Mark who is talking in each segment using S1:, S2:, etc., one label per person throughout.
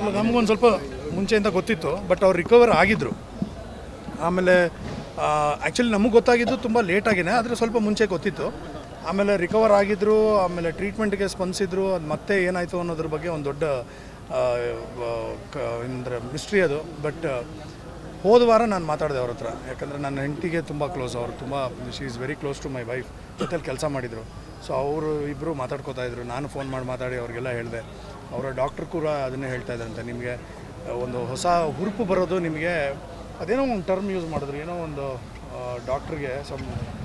S1: ಅಲ್ಲ ನಮಗೊಂದು ಸ್ವಲ್ಪ ಮುಂಚೆಯಿಂದ ಗೊತ್ತಿತ್ತು ಬಟ್ ಅವ್ರು ರಿಕವರ್ ಆಗಿದ್ದರು ಆಮೇಲೆ ಆ್ಯಕ್ಚುಲಿ ನಮಗೆ ಗೊತ್ತಾಗಿದ್ದು ತುಂಬ ಲೇಟಾಗಿನೇ ಆದರೆ ಸ್ವಲ್ಪ ಮುಂಚೆ ಗೊತ್ತಿತ್ತು ಆಮೇಲೆ ರಿಕವರ್ ಆಗಿದ್ದರು ಆಮೇಲೆ ಟ್ರೀಟ್ಮೆಂಟ್ಗೆ ಸ್ಪಂದಿಸಿದ್ರು ಅದು ಮತ್ತೆ ಏನಾಯಿತು ಅನ್ನೋದ್ರ ಬಗ್ಗೆ ಒಂದು ದೊಡ್ಡ ಅಂದರೆ ಮಿಸ್ಟ್ರಿ ಅದು ಬಟ್ ಹೋದ ವಾರ ನಾನು ಮಾತಾಡಿದೆ ಅವ್ರ ಹತ್ರ ಯಾಕಂದರೆ ನನ್ನ ಹೆಂಡತಿಗೆ ತುಂಬ ಕ್ಲೋಸ್ ಅವರು ತುಂಬ she is very close to my wife ಜೊತೆಲಿ ಕೆಲಸ ಮಾಡಿದರು ಸೊ ಅವರು ಇಬ್ಬರು ಮಾತಾಡ್ಕೋತಾ ಇದ್ರು ನಾನು ಫೋನ್ ಮಾಡಿ ಮಾತಾಡಿ ಅವ್ರಿಗೆಲ್ಲ ಹೇಳಿದೆ ಅವರ ಡಾಕ್ಟ್ರ್ ಕೂಡ ಅದನ್ನೇ ಹೇಳ್ತಾ ಇದ್ರಂತೆ ನಿಮಗೆ ಒಂದು ಹೊಸ ಹುರುಪು ಬರೋದು ನಿಮಗೆ ಅದೇನೋ ಒಂದು ಟರ್ಮ್ ಯೂಸ್ ಮಾಡಿದ್ರು ಏನೋ ಒಂದು ಡಾಕ್ಟ್ರಿಗೆ ಸಮ್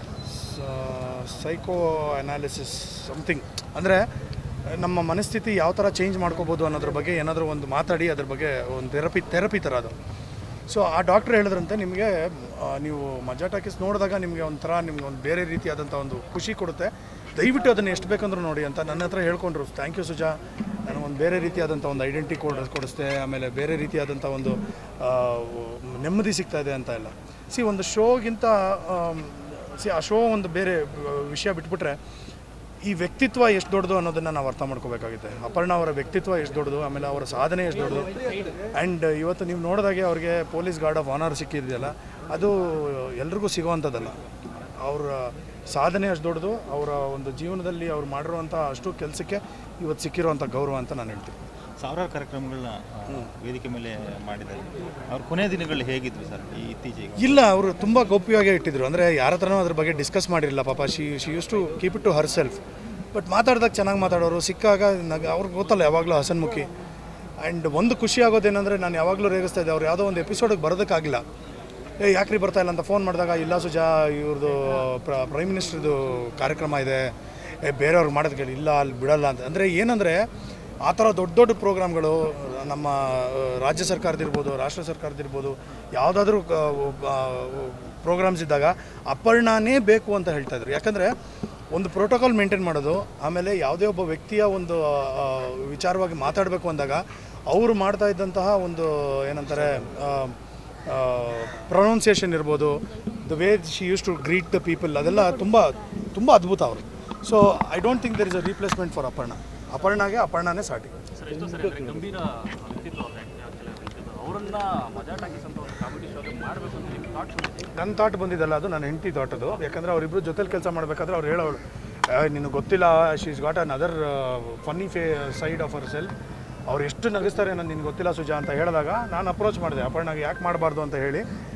S1: ಸೈಕೋ ಅನಾಲಿಸಿಸ್ ಸಮಥಿಂಗ್ ಅಂದರೆ ನಮ್ಮ ಮನಸ್ಥಿತಿ ಯಾವ ಥರ ಚೇಂಜ್ ಮಾಡ್ಕೋಬೋದು ಅನ್ನೋದ್ರ ಬಗ್ಗೆ ಏನಾದರೂ ಒಂದು ಮಾತಾಡಿ ಅದ್ರ ಬಗ್ಗೆ ಒಂದು ಥೆರಪಿ ಥೆರಪಿ ಥರ ಅದು ಸೊ ಆ ಡಾಕ್ಟ್ರ್ ಹೇಳಿದ್ರಂತೆ ನಿಮಗೆ ಆ, ನೀವು ಮಜಾ ಟಾಕೀಸ್ ನೋಡಿದಾಗ ನಿಮಗೆ ಒಂಥರ ನಿಮ್ಗೆ ಒಂದು ಬೇರೆ ರೀತಿಯಾದಂಥ ಒಂದು ಖುಷಿ ಕೊಡುತ್ತೆ ದಯವಿಟ್ಟು ಅದನ್ನು ಎಷ್ಟು ಬೇಕಂದ್ರೂ ನೋಡಿ ಅಂತ ನನ್ನ ಹತ್ರ ಹೇಳ್ಕೊಂಡ್ರು ಥ್ಯಾಂಕ್ ಯು ಸುಜಾ ನನಗೊಂದು ಬೇರೆ ರೀತಿಯಾದಂಥ ಒಂದು ಐಡೆಂಟಿ ಕೋಡ್ ಕೊಡಿಸ್ದೆ ಆಮೇಲೆ ಬೇರೆ ರೀತಿಯಾದಂಥ ಒಂದು ಆ, ನೆಮ್ಮದಿ ಸಿಗ್ತಾ ಇದೆ ಅಂತ ಎಲ್ಲ ಸಿ ಒಂದು ಶೋಗಿಂತ ಸಿ ಆ ಶೋ ಒಂದು ಬೇರೆ ಆ, ವಿಷಯ ಬಿಟ್ಬಿಟ್ರೆ ಈ ವ್ಯಕ್ತಿತ್ವ ಎಷ್ಟು ದೊಡ್ಡದು ಅನ್ನೋದನ್ನು ನಾವು ಅರ್ಥ ಮಾಡ್ಕೋಬೇಕಾಗುತ್ತೆ ಅಪರ್ಣ ಅವರ ವ್ಯಕ್ತಿತ್ವ ಎಷ್ಟು ದೊಡ್ಡದು ಆಮೇಲೆ ಅವರ ಸಾಧನೆ ಎಷ್ಟು ದೊಡ್ಡದು ಆ್ಯಂಡ್ ಇವತ್ತು ನೀವು ನೋಡಿದಾಗೆ ಅವ್ರಿಗೆ ಪೊಲೀಸ್ ಗಾರ್ಡ್ ಆಫ್ ಆನರ್ ಸಿಕ್ಕಿದೆಯಲ್ಲ ಅದು ಎಲ್ರಿಗೂ ಸಿಗೋವಂಥದ್ದಲ್ಲ ಅವರ ಸಾಧನೆ ಅಷ್ಟು ದೊಡ್ಡದು ಅವರ ಒಂದು ಜೀವನದಲ್ಲಿ ಅವ್ರು ಮಾಡಿರುವಂಥ ಅಷ್ಟು ಕೆಲಸಕ್ಕೆ ಇವತ್ತು ಸಿಕ್ಕಿರುವಂಥ ಗೌರವ ಅಂತ ನಾನು ಹೇಳ್ತೀನಿ
S2: ಸಾವಿರಾರು ಕಾರ್ಯಕ್ರಮಗಳನ್ನ ಆ, ವೇದಿಕೆ ಮೇಲೆ ಮಾಡಿದ್ದಾರೆ ಅವ್ರ ಕೊನೆಯ ದಿನಗಳು ಹೇಗಿದ್ರು ಸರ್ ಈ ಇತ್ತೀಚೆಗೆ
S1: ಇಲ್ಲ ಅವರು ತುಂಬ ಗೌಪ್ಯವಾಗೇ ಇಟ್ಟಿದ್ರು ಅಂದರೆ ಯಾರ ಹತ್ರನೂ ಅದ್ರ ಬಗ್ಗೆ ಡಿಸ್ಕಸ್ ಮಾಡಿರಲಿಲ್ಲ ಪಾಪ she she used to keep it to herself but ಮಾತಾಡಿದಾಗ ಚೆನ್ನಾಗಿ ಮಾತಾಡೋರು ಸಿಕ್ಕಾಗ ನಗ ಅವ್ರಿಗೆ ಗೊತ್ತಲ್ಲ ಯಾವಾಗಲೂ ಹಸನ್ಮುಖಿ ಆ್ಯಂಡ್ ಒಂದು ಖುಷಿ ಆಗೋದೇನೆಂದರೆ ನಾನು ಯಾವಾಗಲೂ ರೇಗಿಸ್ತಾ ಇದ್ದೆ ಅವ್ರು ಯಾವುದೋ ಒಂದು ಎಪಿಸೋಡಿಗೆ ಬರೋದಕ್ಕಾಗಿಲ್ಲ ಏ ಯಾಕ್ರಿ ಬರ್ತಾ ಇಲ್ಲ ಅಂತ ಫೋನ್ ಮಾಡಿದಾಗ ಇಲ್ಲ ಸುಜಾ ಇವ್ರದ್ದು ಪ್ರ ಪ್ರೈಮ್ ಮಿನಿಸ್ಟ್ರದ್ದು ಕಾರ್ಯಕ್ರಮ ಇದೆ ಏ ಬೇರೆಯವ್ರಿಗೆ ಮಾಡೋದು ಕೇಳಿ ಇಲ್ಲ ಅಲ್ಲಿ ಬಿಡಲ್ಲ ಅಂತ ಅಂದರೆ ಏನಂದರೆ ಆ ಥರ ದೊಡ್ಡ ದೊಡ್ಡ ಪ್ರೋಗ್ರಾಮ್ಗಳು ನಮ್ಮ ಆ, ರಾಜ್ಯ ಸರ್ಕಾರದಿರ್ಬೋದು ರಾಷ್ಟ್ರ ಸರ್ಕಾರದಿರ್ಬೋದು ಯಾವುದಾದ್ರೂ ಪ್ರೋಗ್ರಾಮ್ಸ್ ಇದ್ದಾಗ ಅಪರ್ಣನೇ ಬೇಕು ಅಂತ ಹೇಳ್ತಾ ಇದ್ರು ಯಾಕಂದರೆ ಒಂದು ಪ್ರೋಟೋಕಾಲ್ ಮೇಂಟೈನ್ ಮಾಡೋದು ಆಮೇಲೆ ಯಾವುದೇ ಒಬ್ಬ ವ್ಯಕ್ತಿಯ ಒಂದು ಆ, ವಿಚಾರವಾಗಿ ಮಾತಾಡಬೇಕು ಅಂದಾಗ ಅವರು ಮಾಡ್ತಾ ಇದ್ದಂತಹ ಒಂದು ಏನಂತಾರೆ ಪ್ರೊನೌನ್ಸಿಯೇಷನ್ ಇರ್ಬೋದು the way she used to greet the people ಅದೆಲ್ಲ ತುಂಬ ತುಂಬ ಅದ್ಭುತ ಅವರು so I don't think there is a replacement for Aparna ಅಪರ್ಣಾಗೆ ಅಪರ್ಣನೇ ಸಾಟಿ
S3: ಸರ್ ಎಷ್ಟೋ ಸರಿ ಅಂದ್ರೆ ಗಂಭೀರ ವ್ಯಕ್ತಿತ್ವ ಅವ್ರ ವ್ಯಕ್ತಿತ್ವ ಅವರನ್ನ ಮಜಾ ಟಾಕೀಸ್ ಅಂತ ಒಂದು ಕಾಮಿಡಿ ಶೋಗೆ ಮಾಡಬೇಕು ಅಂತ ನಿಮ್ಗೆ ಥಾಟ್ಸ್ ಬಂದಿದೆ
S1: ನನ್ನ ಥಾಟ್ ಬಂದಿದ್ದಲ್ಲ ಅದು ನನ್ನ ಹೆಂಡತಿ ಥಾಟ್ ಅದು ಯಾಕಂದರೆ ಅವರಿಬ್ಬರು ಜೊತೆಲಿ ಕೆಲಸ ಮಾಡಬೇಕಾದ್ರೆ ಅವ್ರು ಹೇಳೋಳು ನಿನಗೆ ಗೊತ್ತಿಲ್ಲ she's got another funny ಫೇ ಸೈಡ್ ಆಫ್ ಅವರ್ ಸೆಲ್ ಅವ್ರು ಎಷ್ಟು ನಗಿಸ್ತಾರೆ ನಾನು ನಿನ್ಗೆ ಗೊತ್ತಿಲ್ಲ ಸುಜಾ ಅಂತ ಹೇಳಿದಾಗ ನಾನು ಅಪ್ರೋಚ್ ಮಾಡಿದೆ ಅಪರ್ಣಾಗೆ ಯಾಕೆ ಮಾಡಬಾರ್ದು ಅಂತ ಹೇಳಿ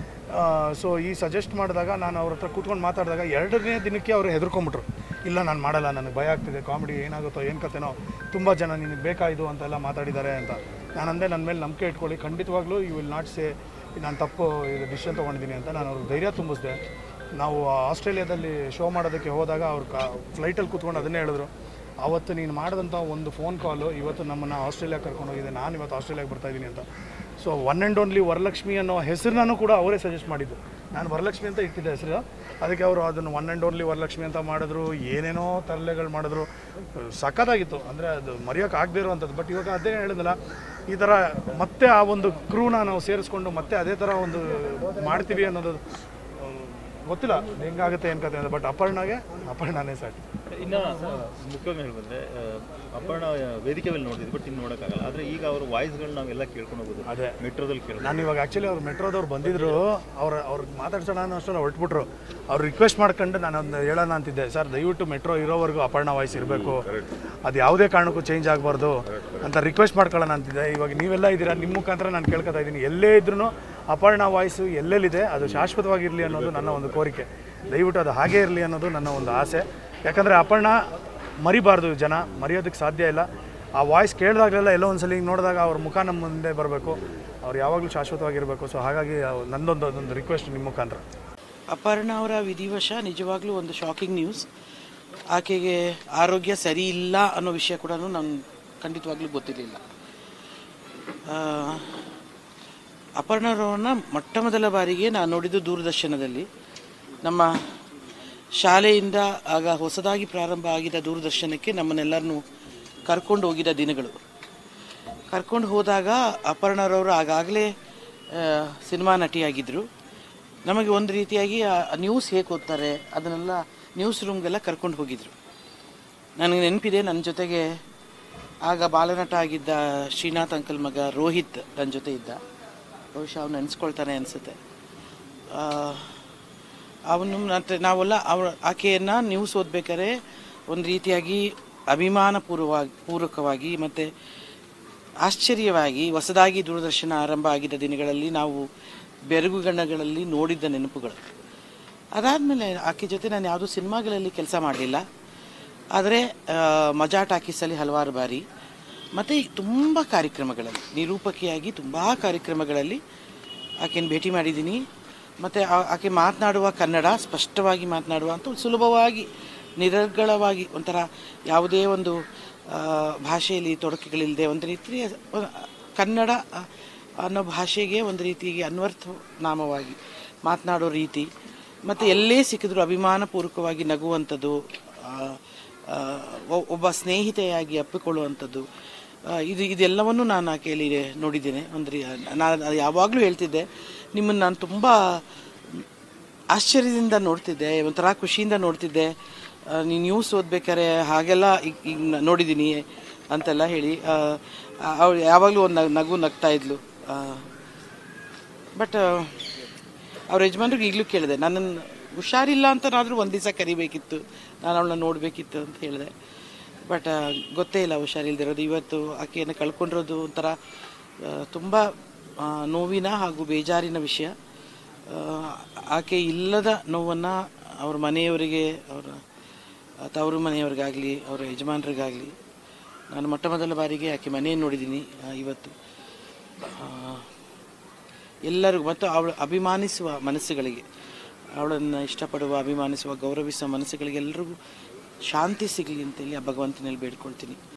S1: ಸೊ ಈ ಸಜೆಸ್ಟ್ ಮಾಡಿದಾಗ ನಾನು ಅವ್ರ ಹತ್ರ ಕೂತ್ಕೊಂಡು ಮಾತಾಡಿದಾಗ ಎರಡನೇ ದಿನಕ್ಕೆ ಅವರು ಹೆದರ್ಕೊಂಬಿಟ್ರು ಇಲ್ಲ ನಾನು ಮಾಡಲ್ಲ ನನಗೆ ಭಯ ಆಗ್ತಿದೆ ಕಾಮಿಡಿ ಏನಾಗುತ್ತೋ ಏನು ಕತೆನೋ ತುಂಬ ಜನ ನಿನಗೆ ಬೇಕಾಯಿತು ಅಂತೆಲ್ಲ ಮಾತಾಡಿದ್ದಾರೆ ಅಂತ ನಾನು ಅಂದೆ ನನ್ನ ಮೇಲೆ ನಂಬಿಕೆ ಇಟ್ಕೊಳ್ಳಿ ಖಂಡಿತವಾಗ್ಲೂ ಯು ವಿಲ್ ನಾಟ್ ಸೇ ನಾನು ತಪ್ಪು ಇದು ಡಿಸಿಷನ್ ತೊಗೊಂಡಿದ್ದೀನಿ ಅಂತ ನಾನು ಅವ್ರಿಗೆ ಧೈರ್ಯ ತುಂಬಿಸಿದೆ ನಾವು ಆಸ್ಟ್ರೇಲಿಯಾದಲ್ಲಿ ಶೋ ಮಾಡೋದಕ್ಕೆ ಹೋದಾಗ ಅವ್ರು ಕಾ ಫ್ಲೈಟಲ್ಲಿ ಕೂತ್ಕೊಂಡು ಅದನ್ನೇ ಹೇಳಿದ್ರು ಅವತ್ತು ನೀನು ಮಾಡಿದಂಥ ಒಂದು ಫೋನ್ ಕಾಲು ಇವತ್ತು ನಮ್ಮನ್ನು ಆಸ್ಟ್ರೇಲಿಯಾ ಕರ್ಕೊಂಡು ಹೋಗಿದೆ ನಾನು ಇವತ್ತು ಆಸ್ಟ್ರೇಲಿಯಾಗೆ ಬರ್ತಾ ಇದ್ದೀನಿ ಅಂತ so one and only Varalakshmi ಅನ್ನೋ ಹೆಸರನ್ನು ಕೂಡ ಅವರೇ ಸಜೆಸ್ಟ್ ಮಾಡಿದ್ದು ನಾನು ವರಲಕ್ಷ್ಮಿ ಅಂತ ಇಟ್ಟಿದ್ದೆ ಹೆಸರು ಅದಕ್ಕೆ ಅವರು ಅದನ್ನು ಒನ್ ಆ್ಯಂಡ್ ಓನ್ಲಿ ವರಲಕ್ಷ್ಮಿ ಅಂತ ಮಾಡಿದ್ರು ಏನೇನೋ ತರಲೆಗಳು ಮಾಡಿದ್ರು ಸಖತ್ತಾಗಿತ್ತು ಅಂದರೆ ಅದು ಮರೆಯೋಕೆ ಆಗದೇ ಇರುವಂಥದ್ದು ಬಟ್ ಇವಾಗ ಅದೇ ಹೇಳಿದ್ನಲ್ಲ ಈ ಥರ ಮತ್ತೆ ಆ ಒಂದು ಕ್ರೂನ ನಾವು ಸೇರಿಸ್ಕೊಂಡು ಮತ್ತೆ ಅದೇ ಥರ ಒಂದು ಮಾಡ್ತೀವಿ ಅನ್ನೋದು ಆ, ಗೊತ್ತಿಲ್ಲ ಹೆಂಗಾಗುತ್ತೆ ಏನು ಕತೆ ಅಂತ ಬಟ್ ಅಪರ್ಣಾಗೆ ಅಪರ್ಣಾನೇ ಸಾಕು
S2: ಇನ್ನು ಮುಖ್ಯವಾಗಿ ಹೇಳ್ಬಂದ್ರೆ ಆ, ಅಪರ್ಣ ವೇದಿಕೆ ಮೇಲೆ ನೋಡಿದ್ವಿ ಬಟ್ ಇನ್ನು ನೋಡೋಕ್ಕಾಗಲ್ಲ ಆದರೆ ಈಗ ಅವ್ರ ವಾಯ್ಸ್ಗಳು ನಾವೆಲ್ಲ ಕೇಳ್ಕೊಂಡು ಹೋಗೋದು
S1: ಅದೇ.
S2: ಮೆಟ್ರೋದಲ್ಲಿ ಕೇಳ್ಬೋದು
S1: ನಾನು ಇವಾಗ ಆ್ಯಕ್ಚುಲಿ ಅವ್ರು ಮೆಟ್ರೋದವ್ರು ಬಂದಿದ್ರು ಅವ್ರ ಅವ್ರಿಗೆ ಮಾತಾಡ್ಸೋಣ ಅನ್ನೋ ಅಷ್ಟರಲ್ಲಿ ಹೊರಟ್ಬಿಟ್ರು ಅವ್ರು ರಿಕ್ವೆಸ್ಟ್ ಮಾಡ್ಕೊಂಡು ನಾನು ಒಂದು ಹೇಳೋಣ ಅಂತಿದ್ದೆ ಸರ್ ದಯವಿಟ್ಟು ಮೆಟ್ರೋ ಇರೋವರೆಗೂ ಅಪರ್ಣ ವಾಯ್ಸ್ ಇರಬೇಕು ಅದು ಯಾವುದೇ ಕಾರಣಕ್ಕೂ ಚೇಂಜ್ ಆಗಬಾರ್ದು ಅಂತ ರಿಕ್ವೆಸ್ಟ್ ಮಾಡ್ಕೊಳ್ಳೋಣ ಅಂತಿದ್ದೆ ಇವಾಗ ನೀವೆಲ್ಲ ಇದ್ದೀರಾ ನಿಮ್ಮ ಮುಖಾಂತರ ನಾನು ಕೇಳ್ಕೊತಾ ಇದ್ದೀನಿ ಎಲ್ಲೇ ಇದ್ರೂ ಅಪರ್ಣ ವಾಯ್ಸು ಎಲ್ಲೆಲ್ಲಿದೆ ಅದು ಶಾಶ್ವತವಾಗಿರಲಿ ಅನ್ನೋದು ನನ್ನ ಒಂದು ಕೋರಿಕೆ ದಯವಿಟ್ಟು ಅದು ಹಾಗೇ ಇರಲಿ ಅನ್ನೋದು ನನ್ನ ಒಂದು ಆಸೆ ಯಾಕಂದರೆ ಅಪರ್ಣ ಮರಿಬಾರ್ದು ಜನ ಮರೆಯೋದಕ್ಕೆ ಸಾಧ್ಯ ಇಲ್ಲ ಆ ವಾಯ್ಸ್ ಕೇಳಿದಾಗಲೆಲ್ಲ ಎಲ್ಲೋ ಒಂದು ಸಲ ಹಿಂಗೆ ನೋಡಿದಾಗ ಅವ್ರ ಮುಖ ನಮ್ಮ ಮುಂದೆ ಬರಬೇಕು ಅವ್ರು ಯಾವಾಗಲೂ ಶಾಶ್ವತವಾಗಿರಬೇಕು ಸೊ ಹಾಗಾಗಿ ಅವ್- ನಂದೊಂದು ಅದೊಂದು ರಿಕ್ವೆಸ್ಟ್ ನಿಮ್ಮ ಮುಖಾಂತರ
S4: ಅಪರ್ಣ ಅವರ ವಿಧಿವಶ ನಿಜವಾಗ್ಲೂ ಒಂದು ಶಾಕಿಂಗ್ ನ್ಯೂಸ್ ಆಕೆಗೆ ಆರೋಗ್ಯ ಸರಿ ಇಲ್ಲ ಅನ್ನೋ ವಿಷಯ ಕೂಡ ನಾನು ಖಂಡಿತವಾಗ್ಲೂ ಗೊತ್ತಿರಲಿಲ್ಲ ಅಪರ್ಣರವ್ರನ್ನ ಮೊಟ್ಟ ಮೊದಲ ಬಾರಿಗೆ ನಾನು ನೋಡಿದ್ದು ದೂರದರ್ಶನದಲ್ಲಿ ನಮ್ಮ ಶಾಲೆಯಿಂದ ಆಗ ಹೊಸದಾಗಿ ಪ್ರಾರಂಭ ಆಗಿದ್ದ ದೂರದರ್ಶನಕ್ಕೆ ನಮ್ಮನ್ನೆಲ್ಲರನ್ನೂ ಕರ್ಕೊಂಡು ಹೋಗಿದ್ದ ದಿನಗಳು ಕರ್ಕೊಂಡು ಹೋದಾಗ ಅಪರ್ಣರವರು ಆಗಾಗಲೇ ಸಿನಿಮಾ ನಟಿಯಾಗಿದ್ದರು ನಮಗೆ ಒಂದು ರೀತಿಯಾಗಿ ಆ ನ್ಯೂಸ್ ಹೇಗೆ ಓದ್ತಾರೆ ಅದನ್ನೆಲ್ಲ ನ್ಯೂಸ್ ರೂಮ್ಗೆಲ್ಲ ಕರ್ಕೊಂಡು ಹೋಗಿದ್ರು ನನಗೆ ನೆನಪಿದೆ ನನ್ನ ಜೊತೆಗೆ ಆಗ ಬಾಲನಟ ಆಗಿದ್ದ ಶ್ರೀನಾಥ್ ಅಂಕಲ್ ಮಗ ರೋಹಿತ್ ನನ್ನ ಜೊತೆ ಇದ್ದ ಬಹುಶಃ ಅವ್ನು ನೆನೆಸ್ಕೊಳ್ತಾನೆ ಅನಿಸುತ್ತೆ ಅವನು ಮತ್ತೆ ನಾವೆಲ್ಲ ಅವ್ರ ಆಕೆಯನ್ನು ನ್ಯೂಸ್ ಓದ್ಬೇಕಾದ್ರೆ ಒಂದು ರೀತಿಯಾಗಿ ಅಭಿಮಾನ ಪೂರ್ವವಾಗಿ ಪೂರ್ವಕವಾಗಿ ಮತ್ತು ಆಶ್ಚರ್ಯವಾಗಿ ಹೊಸದಾಗಿ ದೂರದರ್ಶನ ಆರಂಭ ಆಗಿದ್ದ ದಿನಗಳಲ್ಲಿ ನಾವು ಬೆರಗುಗಣ್ಣಗಳಲ್ಲಿ ನೋಡಿದ್ದ ನೆನಪುಗಳು ಅದಾದಮೇಲೆ ಆಕೆ ಜೊತೆ ನಾನು ಯಾವುದೂ ಸಿನಿಮಾಗಳಲ್ಲಿ ಕೆಲಸ ಮಾಡಲಿಲ್ಲ ಆದರೆ ಮಜಾ ಟಾಕೀಸಲ್ಲಿ ಹಲವಾರು ಬಾರಿ ಮತ್ತು ತುಂಬ ಕಾರ್ಯಕ್ರಮಗಳಲ್ಲಿ ನಿರೂಪಕಿಯಾಗಿ ತುಂಬ ಕಾರ್ಯಕ್ರಮಗಳಲ್ಲಿ ಆಕೆಯನ್ನು ಭೇಟಿ ಮಾಡಿದ್ದೀನಿ ಮತ್ತು ಆಕೆ ಮಾತನಾಡುವ ಕನ್ನಡ ಸ್ಪಷ್ಟವಾಗಿ ಮಾತನಾಡುವ ಅಂತ ಸುಲಭವಾಗಿ ನಿರರ್ಗಳವಾಗಿ ಒಂಥರ ಯಾವುದೇ ಒಂದು ಆ, ಭಾಷೆಯಲ್ಲಿ ತೊಡಕುಗಳಿಲ್ಲದೆ ಒಂದು ರೀತಿಯ ಒಂದು ಕನ್ನಡ ಆ, ಅನ್ನೋ ಭಾಷೆಗೆ ಒಂದು ರೀತಿಗೆ ಅನ್ವರ್ಥ ನಾಮವಾಗಿ ಮಾತನಾಡೋ ರೀತಿ ಮತ್ತು ಎಲ್ಲೇ ಸಿಕ್ಕಿದ್ರು ಅಭಿಮಾನಪೂರ್ವಕವಾಗಿ ನಗುವಂಥದ್ದು ಆ, ಆ, ಒ- ಒಬ್ಬ ಸ್ನೇಹಿತೆಯಾಗಿ ಅಪ್ಪಿಕೊಳ್ಳುವಂಥದ್ದು ಆ, ಇದು ಇದೆಲ್ಲವನ್ನು ನಾನು ಆಕೆಯಲ್ಲಿ ನೋಡಿದ್ದೇನೆ ಒಂದು ರೀ ನಾನು ಯಾವಾಗಲೂ ಹೇಳ್ತಿದ್ದೆ ನಿಮ್ಮನ್ನು ನಾನು ತುಂಬ ಆಶ್ಚರ್ಯದಿಂದ ನೋಡ್ತಿದ್ದೆ ಒಂಥರ ಖುಷಿಯಿಂದ ನೋಡ್ತಿದ್ದೆ ನೀನು ನ್ಯೂಸ್ ಓದ್ಬೇಕಾರೆ ಹಾಗೆಲ್ಲ ಈಗ ಈಗ ನ- ನೋಡಿದ್ದೀನಿ ಅಂತೆಲ್ಲ ಹೇಳಿ ಅವಳು ಯಾವಾಗಲೂ ಒಂದು ನಗು ನಗ್ತಾ ಇದ್ಲು ಬಟ್ ಅವ್ರ ಯಜಮಾನ್ರಿಗೆ ಈಗಲೂ ಕೇಳಿದೆ ನನ್ನನ್ನು ಹುಷಾರಿಲ್ಲ ಅಂತನಾದರೂ ಒಂದು ದಿವಸ ಕರಿಬೇಕಿತ್ತು ನಾನು ಅವಳನ್ನ ನೋಡಬೇಕಿತ್ತು ಅಂತ ಹೇಳಿದೆ ಬಟ್ ಗೊತ್ತೇ ಇಲ್ಲ ಹುಷಾರಿಲ್ದಿರೋದು ಇವತ್ತು ಆಕೆಯನ್ನು ಕಳ್ಕೊಂಡಿರೋದು ಒಂಥರ ತುಂಬ ನೋವಿನ ಹಾಗೂ ಬೇಜಾರಿನ ವಿಷಯ ಆ, ಆಕೆ ಇಲ್ಲದ ನೋವನ್ನು ಅವ್ರ ಮನೆಯವರಿಗೆ ಅವರ ತವರು ಮನೆಯವರಿಗಾಗಲಿ ಅವರ ಯಜಮಾನರಿಗಾಗಲಿ ನಾನು ಮೊಟ್ಟ ಮೊದಲ ಬಾರಿಗೆ ಆಕೆ ಮನೆಯನ್ನು ನೋಡಿದ್ದೀನಿ ಆ, ಇವತ್ತು ಆ, ಎಲ್ಲರಿಗೂ ಮತ್ತು ಅವಳು ಅಭಿಮಾನಿಸುವ ಮನಸ್ಸುಗಳಿಗೆ ಅವಳನ್ನು ಇಷ್ಟಪಡುವ ಅಭಿಮಾನಿಸುವ ಗೌರವಿಸುವ ಮನಸ್ಸುಗಳಿಗೆ ಎಲ್ಲರಿಗೂ ಶಾಂತಿ ಸಿಗಲಿ ಅಂತೇಳಿ ಆ ಭಗವಂತನಲ್ಲಿ ಬೇಡ್ಕೊಳ್ತೀನಿ